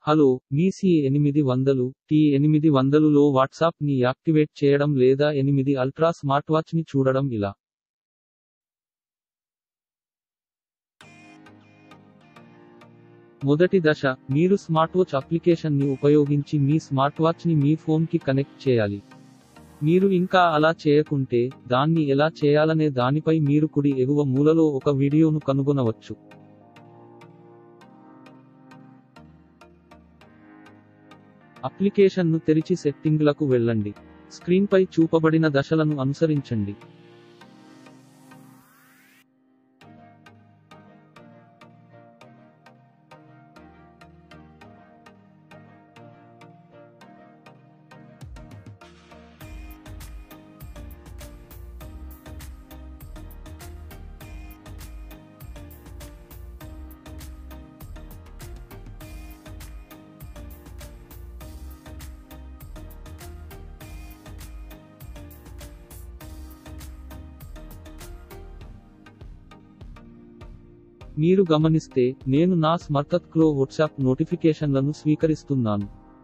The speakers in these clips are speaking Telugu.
హలో మీ సి ఎనిమిది వందలు టీ ఎనిమిది వందలులో వాట్సాప్ ని యాక్టివేట్ చేయడం లేదా ఎనిమిది అల్ట్రా స్మార్ట్ వాచ్ ని చూడడం ఇలా మొదటి దశ మీరు స్మార్ట్ వాచ్ అప్లికేషన్ ని ఉపయోగించి మీ స్మార్ట్ వాచ్ ని మీ ఫోన్ కి కనెక్ట్ చేయాలి మీరు ఇంకా అలా చేయకుంటే దాన్ని ఎలా చేయాలనే దానిపై మీరు కుడి ఎగువ మూలలో ఒక వీడియోను కనుగొనవచ్చు అప్లికేషన్ను తెరిచి సెట్టింగ్లకు వెళ్ళండి స్క్రీన్పై చూపబడిన దశలను అనుసరించండి మీరు గమనిస్తే నేను నా స్మర్తత్క్లో వాట్సాప్ నోటిఫికేషన్లను స్వీకరిస్తున్నాను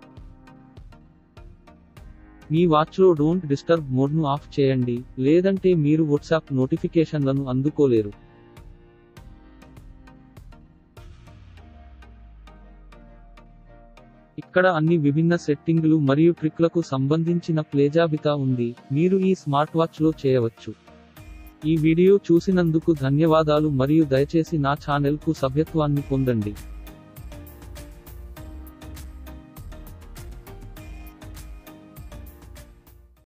మీ వాచ్లో డోంట్ డిస్టర్బ్ మోడ్ను ఆఫ్ చేయండి లేదంటే మీరు వాట్సాప్ నోటిఫికేషన్లను అందుకోలేరు ఇక్కడ అన్ని విభిన్న సెట్టింగులు మరియు ట్రిక్లకు సంబంధించిన ప్లేజాబితా ఉంది మీరు ఈ స్మార్ట్ వాచ్లో చేయవచ్చు ఈ వీడియో చూసినందుకు ధన్యవాదాలు మరియు దయచేసి నా ఛానెల్కు సభ్యత్వాన్ని పొందండి